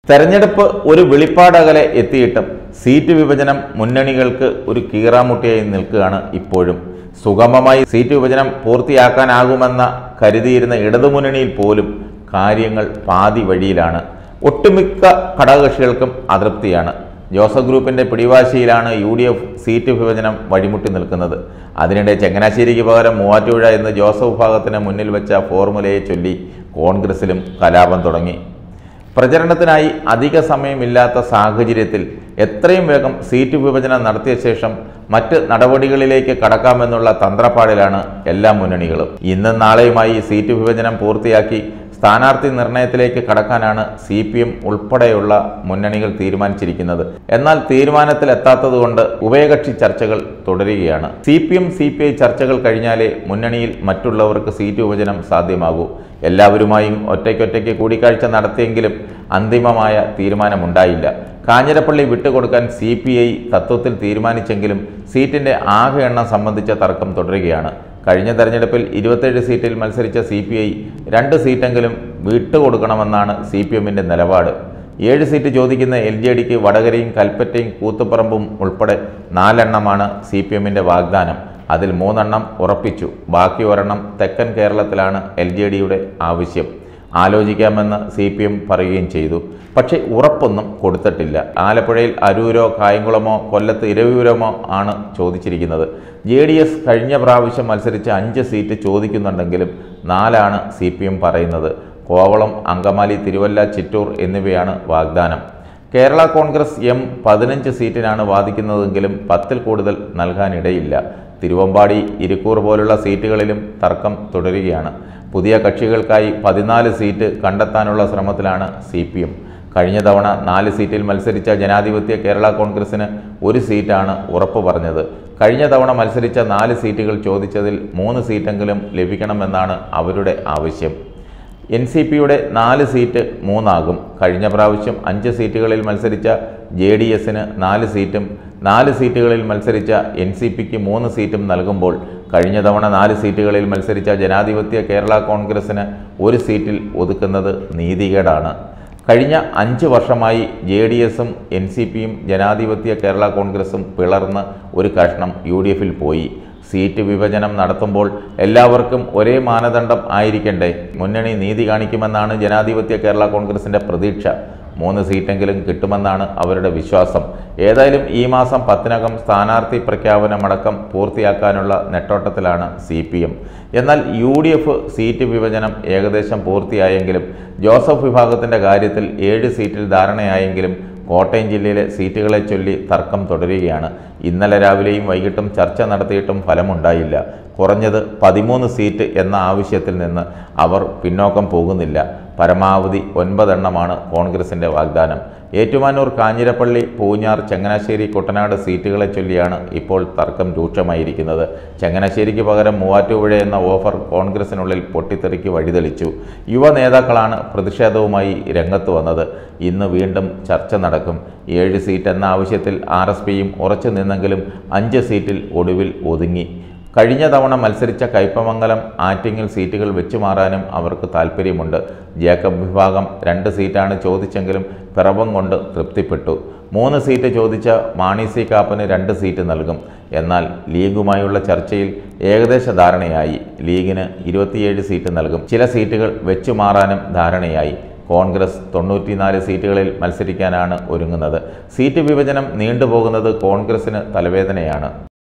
തെരഞ്ഞെടുപ്പ് ഒരു വെളിപ്പാടകലെ എത്തിയിട്ടും സീറ്റ് വിഭജനം മുന്നണികൾക്ക് ഒരു കീറാമുട്ടിയായി നിൽക്കുകയാണ് ഇപ്പോഴും സുഗമമായി സീറ്റ് വിഭജനം പൂർത്തിയാക്കാനാകുമെന്ന കരുതിയിരുന്ന ഇടതുമുന്നണിയിൽ പോലും കാര്യങ്ങൾ പാതി വഴിയിലാണ് ഒട്ടുമിക്ക ഘടകകക്ഷികൾക്കും അതൃപ്തിയാണ് ജോസഫ് ഗ്രൂപ്പിന്റെ പിടിവാശിയിലാണ് യു ഡി എഫ് സീറ്റ് വിഭജനം വഴിമുട്ടി നിൽക്കുന്നത് അതിനിടെ ചങ്ങനാശ്ശേരിക്ക് പകരം മൂവാറ്റുപുഴ എന്ന് ജോസഫ് വിഭാഗത്തിന് മുന്നിൽ വെച്ച ഫോർമുലയെ ചൊല്ലി കോൺഗ്രസിലും കലാപം തുടങ്ങി പ്രചരണത്തിനായി അധിക സമയമില്ലാത്ത സാഹചര്യത്തിൽ എത്രയും വേഗം സീറ്റ് വിഭജനം നടത്തിയ ശേഷം മറ്റ് നടപടികളിലേക്ക് കടക്കാമെന്നുള്ള തന്ത്രപ്പാടിലാണ് എല്ലാ മുന്നണികളും ഇന്നും നാളെയുമായി സീറ്റ് വിഭജനം പൂർത്തിയാക്കി സ്ഥാനാർത്ഥി നിർണയത്തിലേക്ക് കടക്കാനാണ് സി പി എം ഉൾപ്പെടെയുള്ള മുന്നണികൾ തീരുമാനിച്ചിരിക്കുന്നത് എന്നാൽ തീരുമാനത്തിലെത്താത്തതുകൊണ്ട് ഉഭയകക്ഷി ചർച്ചകൾ തുടരുകയാണ് C P M C P I ചർച്ചകൾ കഴിഞ്ഞാലേ മുന്നണിയിൽ മറ്റുള്ളവർക്ക് സീറ്റ് വിഭജനം സാധ്യമാകൂ എല്ലാവരുമായും ഒറ്റയ്ക്കൊറ്റയ്ക്ക് കൂടിക്കാഴ്ച നടത്തിയെങ്കിലും അന്തിമമായ തീരുമാനമുണ്ടായില്ല കാഞ്ഞിരപ്പള്ളി വിട്ടുകൊടുക്കാൻ സി പി ഐ തത്വത്തിൽ തീരുമാനിച്ചെങ്കിലും സീറ്റിന്റെ ആകെ എണ്ണം സംബന്ധിച്ച തർക്കം തുടരുകയാണ് കഴിഞ്ഞ തെരഞ്ഞെടുപ്പിൽ ഇരുപത്തേഴ് സീറ്റിൽ മത്സരിച്ച സി പി ഐ രണ്ട് സീറ്റെങ്കിലും വിട്ടുകൊടുക്കണമെന്നാണ് സി പി എമ്മിൻ്റെ നിലപാട് ഏഴ് സീറ്റ് ചോദിക്കുന്ന എൽ ജെ ഡിക്ക് വടകരയും കൽപ്പറ്റയും കൂത്തുപറമ്പും ഉൾപ്പെടെ നാലെണ്ണമാണ് സി പി എമ്മിൻ്റെ വാഗ്ദാനം അതിൽ മൂന്നെണ്ണം ഉറപ്പിച്ചു ബാക്കി ഒരെണ്ണം തെക്കൻ കേരളത്തിലാണ് എൽ ജെ ഡിയുടെ ആവശ്യം ആലോചിക്കാമെന്ന് സി പി എം പറയുകയും ചെയ്തു പക്ഷേ ഉറപ്പൊന്നും കൊടുത്തിട്ടില്ല ആലപ്പുഴയിൽ അരൂരോ കായംകുളമോ കൊല്ലത്ത് ഇരവിപുരമോ ആണ് ചോദിച്ചിരിക്കുന്നത് ജെ ഡി എസ് കഴിഞ്ഞ പ്രാവശ്യം മത്സരിച്ച അഞ്ച് സീറ്റ് ചോദിക്കുന്നുണ്ടെങ്കിലും നാലാണ് സി പി എം പറയുന്നത് കോവളം അങ്കമാലി തിരുവല്ല ചിറ്റൂർ എന്നിവയാണ് വാഗ്ദാനം കേരള കോൺഗ്രസ് എം പതിനഞ്ച് സീറ്റിനാണ് വാദിക്കുന്നതെങ്കിലും പത്തിൽ കൂടുതൽ നൽകാനിടയില്ല തിരുവമ്പാടി ഇരിക്കൂർ പോലുള്ള സീറ്റുകളിലും തർക്കം തുടരുകയാണ് പുതിയ കക്ഷികൾക്കായി പതിനാല് സീറ്റ് കണ്ടെത്താനുള്ള ശ്രമത്തിലാണ് സി പി എം കഴിഞ്ഞ തവണ നാല് സീറ്റിൽ മത്സരിച്ച ജനാധിപത്യ കേരള കോൺഗ്രസിന് ഒരു സീറ്റാണ് ഉറപ്പ് പറഞ്ഞത് കഴിഞ്ഞ തവണ മത്സരിച്ച നാല് സീറ്റുകൾ ചോദിച്ചതിൽ മൂന്ന് സീറ്റെങ്കിലും ലഭിക്കണമെന്നാണ് അവരുടെ ആവശ്യം എൻ സി പിയുടെ നാല് സീറ്റ് മൂന്നാകും കഴിഞ്ഞ പ്രാവശ്യം അഞ്ച് സീറ്റുകളിൽ മത്സരിച്ച ജെ ഡി എസിന് നാല് സീറ്റും നാല് സീറ്റുകളിൽ മത്സരിച്ച എൻ സി പിക്ക് മൂന്ന് സീറ്റും നൽകുമ്പോൾ കഴിഞ്ഞ തവണ നാല് സീറ്റുകളിൽ മത്സരിച്ച ജനാധിപത്യ കേരള കോൺഗ്രസിന് ഒരു സീറ്റിൽ ഒതുക്കുന്നത് നീതികേടാണ് കഴിഞ്ഞ അഞ്ച് വർഷമായി ജെ ഡി എസും എൻ സി പിയും ജനാധിപത്യ കേരള കോൺഗ്രസും പിളർന്ന് ഒരു കഷ്ണം യു ഡി എഫിൽ പോയി സീറ്റ് വിഭജനം നടത്തുമ്പോൾ എല്ലാവർക്കും ഒരേ മാനദണ്ഡം ആയിരിക്കണ്ടേ മുന്നണി നീതി കാണിക്കുമെന്നാണ് ജനാധിപത്യ കേരള കോൺഗ്രസിന്റെ പ്രതീക്ഷ മൂന്ന് സീറ്റെങ്കിലും കിട്ടുമെന്നാണ് അവരുടെ വിശ്വാസം ഏതായാലും ഈ മാസം പത്തിനകം സ്ഥാനാർത്ഥി പ്രഖ്യാപനമടക്കം പൂർത്തിയാക്കാനുള്ള നെട്ടോട്ടത്തിലാണ് സി പി എം എന്നാൽ യു ഡി എഫ് സീറ്റ് വിഭജനം ഏകദേശം പൂർത്തിയായെങ്കിലും ജോസഫ് വിഭാഗത്തിന്റെ കാര്യത്തിൽ ഏഴ് സീറ്റിൽ ധാരണയായെങ്കിലും കോട്ടയം ജില്ലയിലെ സീറ്റുകളെ ചൊല്ലി തർക്കം തുടരുകയാണ് ഇന്നലെ രാവിലെയും വൈകിട്ടും ചർച്ച നടത്തിയിട്ടും ഫലമുണ്ടായില്ല കുറഞ്ഞത് പതിമൂന്ന് സീറ്റ് എന്ന ആവശ്യത്തിൽ നിന്ന് അവർ പിന്നോക്കം പോകുന്നില്ല പരമാവധി ഒൻപതെണ്ണമാണ് കോൺഗ്രസിന്റെ വാഗ്ദാനം ഏറ്റുമാനൂർ കാഞ്ഞിരപ്പള്ളി പൂഞ്ഞാർ ചങ്ങനാശ്ശേരി കുട്ടനാട് സീറ്റുകളെ ചൊല്ലിയാണ് ഇപ്പോൾ തർക്കം രൂക്ഷമായിരിക്കുന്നത് ചങ്ങനാശ്ശേരിക്ക് പകരം മൂവാറ്റുപുഴ എന്ന ഓഫർ കോൺഗ്രസിനുള്ളിൽ പൊട്ടിത്തെറിക്ക് വഴിതെളിച്ചു യുവ നേതാക്കളാണ് പ്രതിഷേധവുമായി രംഗത്ത് വന്നത് ഇന്ന് വീണ്ടും ചർച്ച നടക്കും ഏഴ് സീറ്റ് എന്ന ആവശ്യത്തിൽ ആർ എസ് പിയും ഉറച്ചു നിന്നെങ്കിലും അഞ്ച് സീറ്റിൽ ഒടുവിൽ ഒതുങ്ങി കഴിഞ്ഞ തവണ മത്സരിച്ച കയ്പമംഗലം ആറ്റിങ്ങൽ സീറ്റുകൾ വെച്ചുമാറാനും അവർക്ക് താൽപ്പര്യമുണ്ട് ജേക്കബ് വിഭാഗം രണ്ട് സീറ്റാണ് ചോദിച്ചെങ്കിലും പിറവം കൊണ്ട് തൃപ്തിപ്പെട്ടു മൂന്ന് സീറ്റ് ചോദിച്ച മാണി സി കാപ്പന് രണ്ട് സീറ്റ് നൽകും എന്നാൽ ലീഗുമായുള്ള ചർച്ചയിൽ ഏകദേശ ധാരണയായി ലീഗിന് ഇരുപത്തിയേഴ് സീറ്റ് നൽകും ചില സീറ്റുകൾ വെച്ചുമാറാനും ധാരണയായി കോൺഗ്രസ് തൊണ്ണൂറ്റിനാല് സീറ്റുകളിൽ മത്സരിക്കാനാണ് ഒരുങ്ങുന്നത് സീറ്റ് വിഭജനം നീണ്ടുപോകുന്നത് കോൺഗ്രസിന് തലവേദനയാണ്